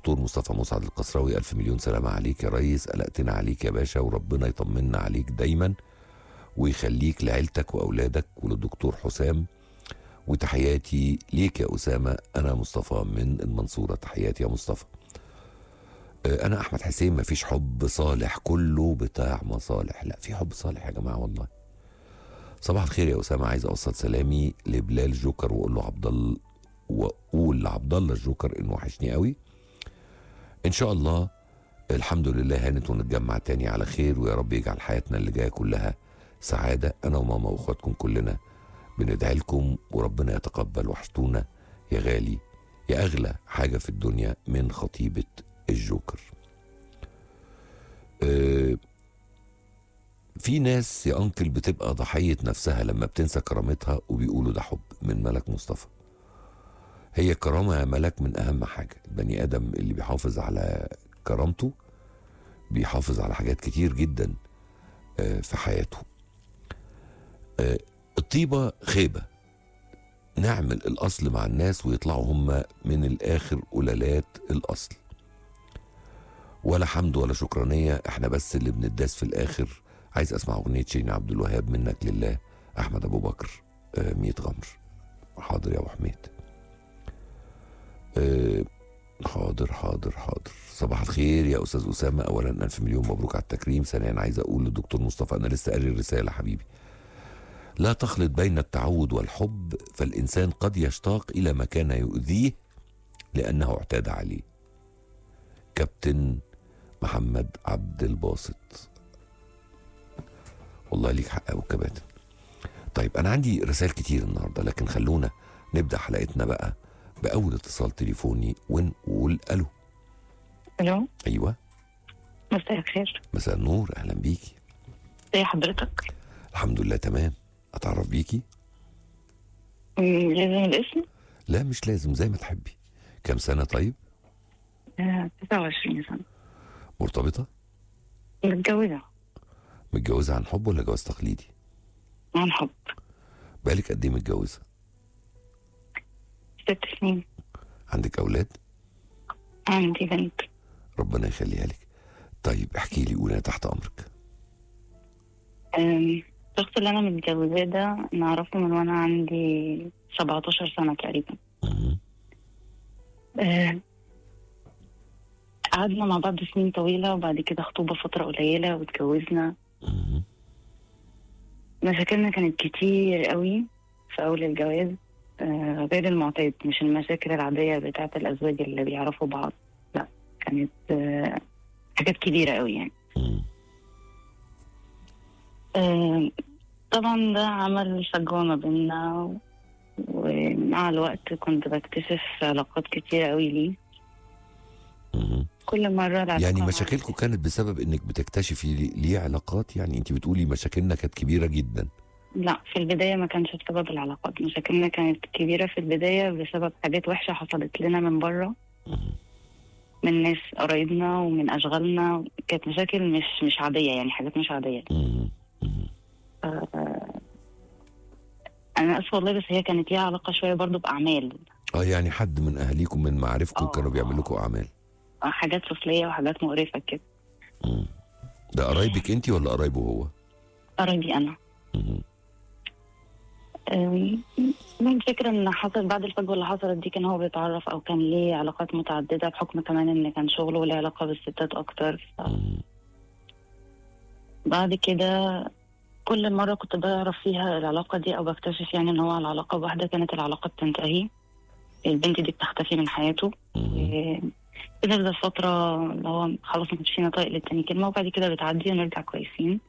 دكتور مصطفى مسعد القصراوي ألف مليون سلامة عليك يا ريس قلقتنا عليك يا باشا وربنا يطمنا عليك دايما ويخليك لعيلتك وأولادك وللدكتور حسام وتحياتي ليك يا أسامة أنا مصطفى من المنصورة تحياتي يا مصطفى آه، أنا أحمد حسين مفيش حب صالح كله بتاع مصالح لا في حب صالح يا جماعة والله صباح الخير يا أسامة عايز أوصل سلامي لبلال جوكر وأقول له عبد الله وأقول لعبد الله الجوكر إنه وحشني قوي إن شاء الله الحمد لله هانت ونتجمع تاني على خير ويا رب يجعل حياتنا اللي جايه كلها سعاده انا وماما واخواتكم كلنا بندعي لكم وربنا يتقبل وحشتونا يا غالي يا اغلى حاجه في الدنيا من خطيبه الجوكر. أه في ناس يا انكل بتبقى ضحيه نفسها لما بتنسى كرامتها وبيقولوا ده حب من ملك مصطفى. هي الكرامه يا ملك من اهم حاجه، البني ادم اللي بيحافظ على كرامته بيحافظ على حاجات كتير جدا آه، في حياته آه، الطيبة خيبة نعمل الأصل مع الناس ويطلعوا هم من الآخر قلالات الأصل ولا حمد ولا شكرانية احنا بس اللي بنداس في الآخر عايز أسمع أغنية شيرين عبد الوهاب منك لله أحمد أبو بكر آه، ميت غمر حاضر يا أبو حميد آه، حاضر حاضر حاضر صباح الخير يا استاذ اسامه اولا الف مليون مبروك على التكريم ثانيا عايز اقول للدكتور مصطفى انا لسه قاري الرساله حبيبي لا تخلط بين التعود والحب فالانسان قد يشتاق الى ما كان يؤذيه لانه اعتاد عليه كابتن محمد عبد الباسط والله ليك حق ابو كباتن طيب انا عندي رسائل كتير النهارده لكن خلونا نبدا حلقتنا بقى باول اتصال تليفوني ونقول الو الو ايوه مساء الخير مساء النور اهلا بيكي ازي حضرتك الحمد لله تمام اتعرف بيكي مم، لازم الاسم لا مش لازم زي ما تحبي كم سنه طيب آه، 29 سنة مرتبطه متجوزة متجوزه عن حب ولا جواز تقليدي عن حب بقالك قد ايه متجوزه ست سنين عندك اولاد عندي بنت ربنا يخليها لك طيب احكي لي قولي انا تحت امرك آم، الشخص اللي أنا متجوزاه ده نعرفه من وأنا عندي 17 سنة تقريبا مهم. آه، قعدنا مع بعض سنين طويلة وبعد كده خطوبة فترة قليلة واتجوزنا مهم. مشاكلنا كانت كتير قوي في أول الجواز آه، غير المعتاد مش المشاكل العادية بتاعت الأزواج اللي بيعرفوا بعض لا كانت آه، حاجات كبيرة قوي يعني مهم. آه، طبعا ده عمل فجوة ما بيننا ومع الوقت كنت بكتشف علاقات كتير قوي ليه مهم. كل مرة العلاقة يعني مع- مشاكلكم كانت بسبب انك بتكتشفي لي- ليه علاقات يعني انت بتقولي مشاكلنا كانت كبيره جدا لا في البداية ما كانش بسبب العلاقات مشاكلنا كانت كبيرة في البداية بسبب حاجات وحشة حصلت لنا من بره مهم. من ناس قرايبنا ومن أشغالنا كانت مشاكل مش مش عادية يعني حاجات مش عادية مهم. مهم. آه، أنا آسفة والله بس هي كانت ليها علاقة شوية برضو بأعمال اه يعني حد من اهاليكم من معارفكم آه. كانوا بيعملوا لكم اعمال آه، حاجات سفلية وحاجات مقرفة كده مم. ده قرايبك انت ولا قرايبه هو قرايبي أنا مهم. أم، الفكرة ان حصل بعد الفجوة اللي حصلت دي كان هو بيتعرف او كان ليه علاقات متعددة بحكم كمان ان كان شغله له علاقة بالستات اكتر مهم. بعد كده كل مرة كنت بعرف فيها العلاقة دي او بكتشف يعني ان هو على علاقة بواحدة كانت العلاقة بتنتهي البنت دي بتختفي من حياته مهم. إيه، بنفضل فترة اللي هو خلاص ما كانش فينا طايق للتاني كلمة وبعد كده بتعدي ونرجع كويسين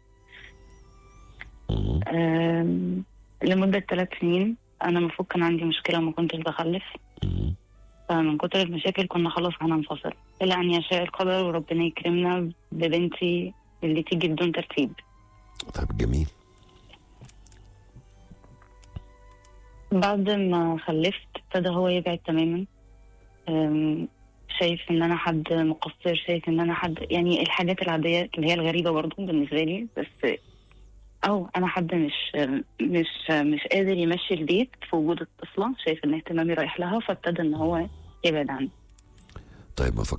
مهم. أم، لمدة ثلاث سنين أنا المفروض كان عندي مشكلة وما كنتش بخلف مهم. فمن كتر المشاكل كنا خلاص هننفصل إلا أن يشاء القدر وربنا يكرمنا ببنتي اللي تيجي بدون ترتيب طيب جميل بعد ما خلفت ابتدى هو يبعد تماما أم، شايف ان انا حد مقصر شايف ان انا حد يعني الحاجات العاديه اللي هي الغريبه برضو بالنسبه لي بس او انا حد مش مش مش قادر يمشي البيت في وجود الطفله شايف ان اهتمامي رايح لها فابتدى ان هو يبعد عني طيب ما